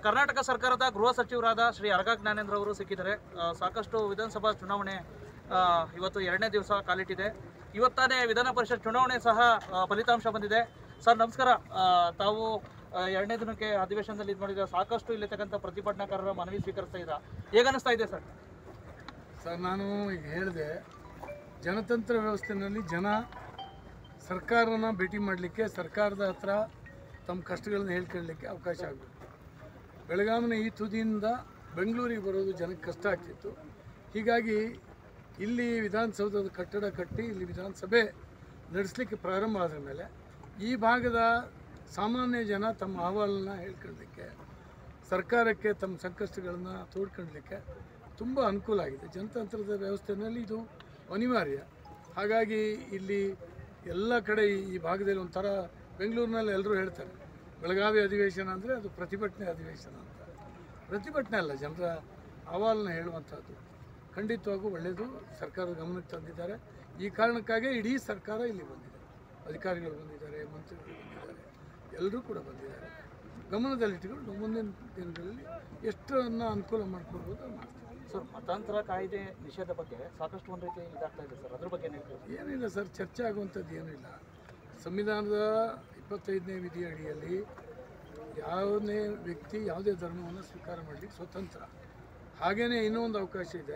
ಕರ್ನಾಟಕ ಸರ್ಕಾರದ ಗೃಹ ಸಚಿವರಾದ ಶ್ರೀ ಅರ್ಗ ಜ್ಞಾನೇಂದ್ರ ಅವರು ಸಿಕ್ಕಿದ್ದಾರೆ ಆ, ಸಾಕಷ್ಟು ವಿಧಾನಸಭಾ ಚುನಾವಣೆ ಆ, ಇವತ್ತು ಎರಡನೇ ದಿವಸ ಕಾಲಿಟ್ಟಿದೆ ಇವತ್ತಾನೇ ವಿಧಾನ ಪರಿಷತ್ ಚುನಾವಣೆ ಸಹ ಆ, ಫಲಿತಾಂಶ ಬಂದಿದೆ ಸರ್ ನಮಸ್ಕಾರ ಆ, ತಾವು ಆ, ಎರಡನೇ ದಿನಕ್ಕೆ ಅಧಿವೇಶನದಲ್ಲಿ ಇದು ಮಾಡಿದ್ರೆ ಸಾಕಷ್ಟು ಇಲ್ಲಿರ್ತಕ್ಕಂಥ ಪ್ರತಿಭಟನಾಕಾರರ ಮನವಿ ಸ್ವೀಕರಿಸ್ತಾ ಇದ್ದೀರಾ ಹೇಗನ್ನಿಸ್ತಾ ಇದೆ ಸರ್ ಸರ್ ನಾನು ಈಗ ಹೇಳಿದೆ ಜನತಂತ್ರ ವ್ಯವಸ್ಥೆಯಲ್ಲಿ ಜನ ಸರ್ಕಾರನ ಭೇಟಿ ಮಾಡಲಿಕ್ಕೆ ಸರ್ಕಾರದ ಹತ್ರ ತಮ್ಮ ಕಷ್ಟಗಳನ್ನ ಹೇಳ್ಕೊಳ್ಳಿಕ್ಕೆ ಅವಕಾಶ ಆಗಬೇಕು ಬೆಳಗಾವಿನ ಈ ತುದಿಯಿಂದ ಬೆಂಗಳೂರಿಗೆ ಬರೋದು ಜನಕ್ಕೆ ಕಷ್ಟ ಆಗ್ತಿತ್ತು ಹೀಗಾಗಿ ಇಲ್ಲಿ ವಿಧಾನಸೌಧದ ಕಟ್ಟಡ ಕಟ್ಟಿ ಇಲ್ಲಿ ವಿಧಾನಸಭೆ ನಡೆಸಲಿಕ್ಕೆ ಪ್ರಾರಂಭ ಆದ ಮೇಲೆ ಈ ಭಾಗದ ಸಾಮಾನ್ಯ ಜನ ತಮ್ಮ ಅಹವಾಲನ್ನ ಹೇಳ್ಕೊಳ್ಳಲಿಕ್ಕೆ ಸರ್ಕಾರಕ್ಕೆ ತಮ್ಮ ಸಂಕಷ್ಟಗಳನ್ನು ತೋಡ್ಕೊಳ್ಳಲಿಕ್ಕೆ ತುಂಬ ಅನುಕೂಲ ಆಗಿದೆ ಜನತಂತ್ರದ ವ್ಯವಸ್ಥೆಯಲ್ಲಿ ಇದು ಅನಿವಾರ್ಯ ಹಾಗಾಗಿ ಇಲ್ಲಿ ಎಲ್ಲ ಕಡೆ ಈ- ಈ ಭಾಗದಲ್ಲಿ ಒಂಥರ ಬೆಂಗಳೂರಿನಲ್ಲಿ ಎಲ್ಲರೂ ಹೇಳ್ತಾರೆ ಬೆಳಗಾವಿ ಅಧಿವೇಶನ ಅಂದರೆ ಅದು ಪ್ರತಿಭಟನೆ ಅಧಿವೇಶನ ಅಂತ ಪ್ರತಿಭಟನೆ ಅಲ್ಲ ಜನರ ಅಹವಾಲನ್ನ ಹೇಳುವಂಥದ್ದು ಖಂಡಿತವಾಗೂ ಒಳ್ಳೆಯದು ಸರ್ಕಾರದ ಗಮನಕ್ಕೆ ತಂದಿದ್ದಾರೆ ಈ ಕಾರಣಕ್ಕಾಗಿ ಇಡೀ ಸರ್ಕಾರ ಇಲ್ಲಿ ಬಂದಿದೆ ಅಧಿಕಾರಿಗಳು ಬಂದಿದ್ದಾರೆ ಮಂತ್ರಿಗಳು ಬಂದಿದ್ದಾರೆ ಎಲ್ಲರೂ ಕೂಡ ಬಂದಿದ್ದಾರೆ ಗಮನದಲ್ಲಿಟ್ಟುಕೊಂಡು ಮುಂದಿನ ದಿನಗಳಲ್ಲಿ ಎಷ್ಟನ್ನ ಅನುಕೂಲ ಮಾಡ್ಕೊಳ್ಬೋದು ಅದು ಮಾಡ್ತೀವಿ ಸರ್ ಮತಾಂತರ ಕಾಯ್ದೆ ನಿಷೇಧ ಬಗ್ಗೆ ಸಾಕಷ್ಟು ಒಂದು ರೀತಿ ಇದಾಗ್ತಾ ಇದೆ ಸರ್ ಅದ್ರ ಬಗ್ಗೆ ಏನು ಹೇಳ್ತೀವಿ ಏನಿಲ್ಲ ಸರ್ ಚರ್ಚೆ ಆಗುವಂಥದ್ದು ಏನಿಲ್ಲ ಸಂವಿಧಾನದ ಇಪ್ಪತ್ತೈದನೇ ವಿಧಿ ಅಡಿಯಲ್ಲಿ ಯಾವುದೇ ವ್ಯಕ್ತಿ ಯಾವುದೇ ಧರ್ಮವನ್ನು ಸ್ವೀಕಾರ ಮಾಡಲಿಕ್ಕೆ ಸ್ವತಂತ್ರ ಹಾಗೆಯೇ ಇನ್ನೂ ಒಂದು ಅವಕಾಶ ಇದೆ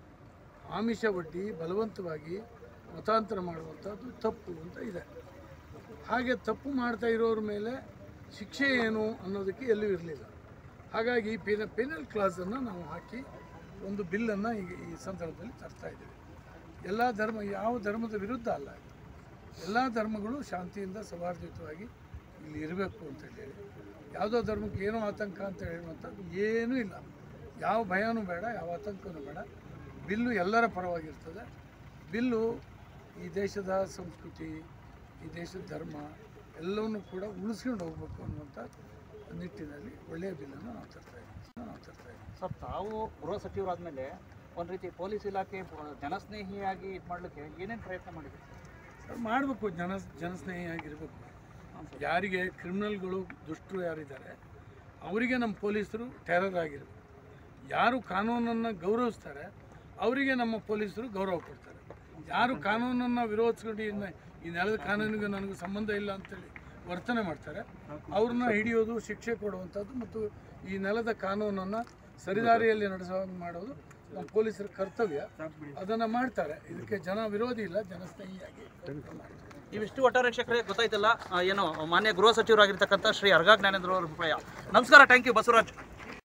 ಆಮಿಷ ಒಡ್ಡಿ ಬಲವಂತವಾಗಿ ಮತಾಂತರ ಮಾಡುವಂಥದ್ದು ತಪ್ಪು ಅಂತ ಇದೆ ಹಾಗೆ ತಪ್ಪು ಮಾಡ್ತಾ ಇರೋರ ಮೇಲೆ ಶಿಕ್ಷೆ ಏನು ಅನ್ನೋದಕ್ಕೆ ಎಲ್ಲೂ ಇರಲಿಲ್ಲ ಹಾಗಾಗಿ ಪೆನ ಪೆನಲ್ ಕ್ಲಾಸನ್ನು ನಾವು ಹಾಕಿ ಒಂದು ಬಿಲ್ಲನ್ನು ಈಗ ಈ ಸಂದರ್ಭದಲ್ಲಿ ತರ್ತಾ ಇದ್ದೀವಿ ಎಲ್ಲ ಧರ್ಮ ಯಾವ ಧರ್ಮದ ವಿರುದ್ಧ ಅಲ್ಲ ಇದು ಎಲ್ಲ ಧರ್ಮಗಳು ಶಾಂತಿಯಿಂದ ಸೌಹಾರ್ದಯುತವಾಗಿ ಇಲ್ಲಿ ಇರಬೇಕು ಅಂತ ಹೇಳಿ ಯಾವುದೋ ಧರ್ಮಕ್ಕೆ ಏನೋ ಆತಂಕ ಅಂತ ಹೇಳುವಂಥದ್ದು ಏನೂ ಇಲ್ಲ ಯಾವ ಭಯನೂ ಬೇಡ ಯಾವ ಆತಂಕನೂ ಬೇಡ ಬಿಲ್ಲು ಎಲ್ಲರ ಪರವಾಗಿರ್ತದೆ ಬಿಲ್ಲು ಈ ದೇಶದ ಸಂಸ್ಕೃತಿ ಈ ದೇಶದ ಧರ್ಮ ಎಲ್ಲವನ್ನೂ ಕೂಡ ಉಳಿಸ್ಕೊಂಡು ಹೋಗ್ಬೇಕು ಅನ್ನುವಂಥ ನಿಟ್ಟಿನಲ್ಲಿ ಒಳ್ಳೆಯ ಬಿಲ್ಲನ್ನು ನಾವು ತರ್ತಾ ಇದ್ದೀವಿ ನಾವು ತರ್ತಾ ಇದ್ದೀವಿ ಸರ್ ತಾವು ಗೃಹ ಸಚಿವರಾದ್ಮೇಲೆ ಒಂದು ರೀತಿ ಪೊಲೀಸ್ ಇಲಾಖೆ ಬ- ಜನಸ್ನೇಹಿಯಾಗಿ ಇದು ಮಾಡಲಿಕ್ಕೆ ಏನೇನು ಪ್ರಯತ್ನ ಮಾಡಿದೆ ಸರ್ ಮಾಡಬೇಕು ಜನ ಜನಸ್ನೇಹಿಯಾಗಿರಬೇಕು ಯಾರಿಗೆ ಕ್ರಿಮಿನಲ್ಗಳು ದುಷ್ಟರು ಯಾರಿದ್ದಾರೆ ಅವರಿಗೆ ನಮ್ಮ ಪೊಲೀಸರು ಟೆರರ್ ಆಗಿರಬೇಕು ಯಾರು ಕಾನೂನನ್ನು ಗೌರವಿಸ್ತಾರೆ ಅವರಿಗೆ ನಮ್ಮ ಪೊಲೀಸರು ಗೌರವ ಕೊಡ್ತಾರೆ ಯಾರು ಕಾನೂನನ್ನು ವಿರೋಧಿಸ್ಕೊಂಡು ಇನ್ನು ಈ ನೆಲದ ಕಾನೂನಿಗೆ ನನಗೆ ಸಂಬಂಧ ಇಲ್ಲ ಅಂತೇಳಿ ವರ್ತನೆ ಮಾಡ್ತಾರೆ ಅವ್ರನ್ನ ಹಿಡಿಯೋದು ಶಿಕ್ಷೆ ಕೊಡುವಂಥದ್ದು ಮತ್ತು ಈ ನೆಲದ ಕಾನೂನನ್ನು ಸರಿದಾರಿಯಲ್ಲಿ ನಡೆಸೋ ಮಾಡೋದು ನಮ್ಮ ಪೊಲೀಸರ ಕರ್ತವ್ಯ ಅದನ್ನು ಮಾಡ್ತಾರೆ ಇದಕ್ಕೆ ಜನ ವಿರೋಧಿ ಇಲ್ಲ ಜನಸ್ನೇಹಿಯಾಗಿ ಮಾಡ್ತಾರೆ ಇವಿಷ್ಟು ಒಟ್ಟಾರೆ ವೀಕ್ಷಕರೇ ಗೊತ್ತಾಯ್ತಲ್ಲ ಆ, ಏನು ಮಾನ್ಯ ಗೃಹ ಸಚಿವರಾಗಿರ್ತಕ್ಕಂಥ ಶ್ರೀ ಅರ್ಗ ಜ್ಞಾನೇಂದ್ರ ಅವರ ಅಭಿಪ್ರಾಯ ನಮಸ್ಕಾರ ಥ್ಯಾಂಕ್ ಯು ಬಸವರಾಜ್